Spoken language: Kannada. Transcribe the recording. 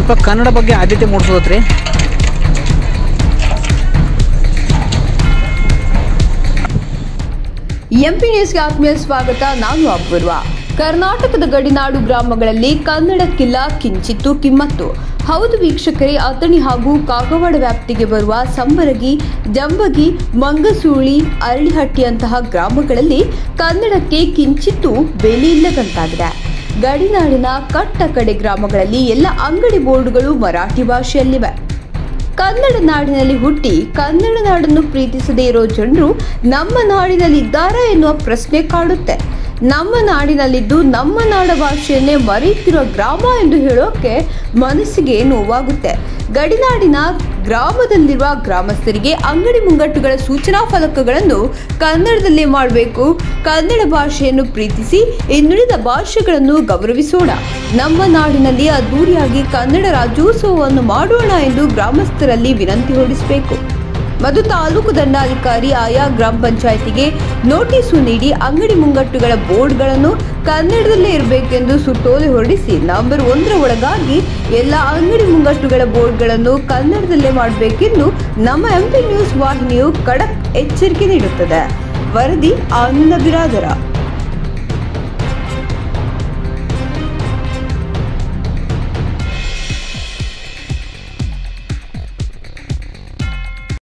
ಸ್ವಲ್ಪ ಕನ್ನಡ ಬಗ್ಗೆ ಆದ್ಯತೆ ಮೂಡಿಸೋದ್ರಿ ಎಂಪಿ ನ್ಯೂಸ್ಗೆ ಆತ್ಮೀಯ ಸ್ವಾಗತ ನಾನು ಅಪೂರ್ವ ಕರ್ನಾಟಕದ ಗಡಿನಾಡು ಗ್ರಾಮಗಳಲ್ಲಿ ಕನ್ನಡಕ್ಕಿಲ್ಲ ಕಿಂಚಿತ್ತು ಕಿಮ್ಮತ್ತು ಹೌದು ವೀಕ್ಷಕರೇ ಅಥಣಿ ಹಾಗೂ ಕಾಗವಾಡ ವ್ಯಾಪ್ತಿಗೆ ಬರುವ ಸಂಬರಗಿ ಜಂಬಗಿ ಮಂಗಸೂಳಿ ಅರಳಿಹಟ್ಟಿಯಂತಹ ಗ್ರಾಮಗಳಲ್ಲಿ ಕನ್ನಡಕ್ಕೆ ಕಿಂಚಿತ್ತು ಬೆಲೆ ಇಲ್ಲದಂತಾಗಿದೆ ಗಡಿನಾಡಿನ ಕಟ್ಟ ಕಡೆ ಗ್ರಾಮಗಳಲ್ಲಿ ಎಲ್ಲ ಅಂಗಡಿ ಬೋರ್ಡ್ಗಳು ಮರಾಠಿ ಭಾಷೆಯಲ್ಲಿವೆ ಕನ್ನಡ ನಾಡಿನಲ್ಲಿ ಹುಟ್ಟಿ ಕನ್ನಡ ನಾಡನ್ನು ಪ್ರೀತಿಸದೇ ಇರೋ ಜನರು ನಮ್ಮ ನಾಡಿನಲ್ಲಿದ್ದಾರಾ ಎನ್ನುವ ಪ್ರಶ್ನೆ ಕಾಡುತ್ತೆ ನಮ್ಮ ನಾಡಿನಲ್ಲಿದ್ದು ನಮ್ಮ ನಾಡ ಭಾಷೆಯನ್ನೇ ಮರೆಯುತ್ತಿರುವ ಗ್ರಾಮ ಎಂದು ಹೇಳೋಕೆ ಮನಸ್ಸಿಗೆ ನೋವಾಗುತ್ತೆ ಗಡಿನಾಡಿನ ಗ್ರಾಮದಲ್ಲಿರುವ ಗ್ರಾಮಸ್ಥರಿಗೆ ಅಂಗಡಿ ಮುಂಗಟ್ಟುಗಳ ಸೂಚನಾ ಫಲಕಗಳನ್ನು ಕನ್ನಡದಲ್ಲೇ ಮಾಡಬೇಕು ಕನ್ನಡ ಭಾಷೆಯನ್ನು ಪ್ರೀತಿಸಿ ಇನ್ನುಳಿದ ಭಾಷೆಗಳನ್ನು ಗೌರವಿಸೋಣ ನಮ್ಮ ನಾಡಿನಲ್ಲಿ ಅದ್ದೂರಿಯಾಗಿ ಕನ್ನಡ ರಾಜ್ಯೋತ್ಸವವನ್ನು ಮಾಡೋಣ ಎಂದು ಗ್ರಾಮಸ್ಥರಲ್ಲಿ ವಿನಂತಿ ಹೊರಡಿಸಬೇಕು ಮತ್ತು ತಾಲೂಕು ದಂಡಾಧಿಕಾರಿ ಆಯಾ ಗ್ರಾಮ ಪಂಚಾಯಿತಿಗೆ ನೋಟಿಸು ನೀಡಿ ಅಂಗಡಿ ಮುಂಗಟ್ಟುಗಳ ಬೋರ್ಡ್ಗಳನ್ನು ಕನ್ನಡದಲ್ಲೇ ಇರಬೇಕೆಂದು ಸುತ್ತೋಲೆ ಹೊರಡಿಸಿ ನವೆಂಬರ್ ಒಂದರ ಒಳಗಾಗಿ ಎಲ್ಲ ಅಂಗಡಿ ಮುಂಗಟ್ಟುಗಳ ಬೋರ್ಡ್ಗಳನ್ನು ಕನ್ನಡದಲ್ಲೇ ಮಾಡಬೇಕೆಂದು ನಮ್ಮ ಎಂಪಿ ನ್ಯೂಸ್ ವಾಹಿನಿಯು ಖಡಕ್ ಎಚ್ಚರಿಕೆ ನೀಡುತ್ತದೆ ವರದಿ ಆನಂದ ಬಿರಾದರ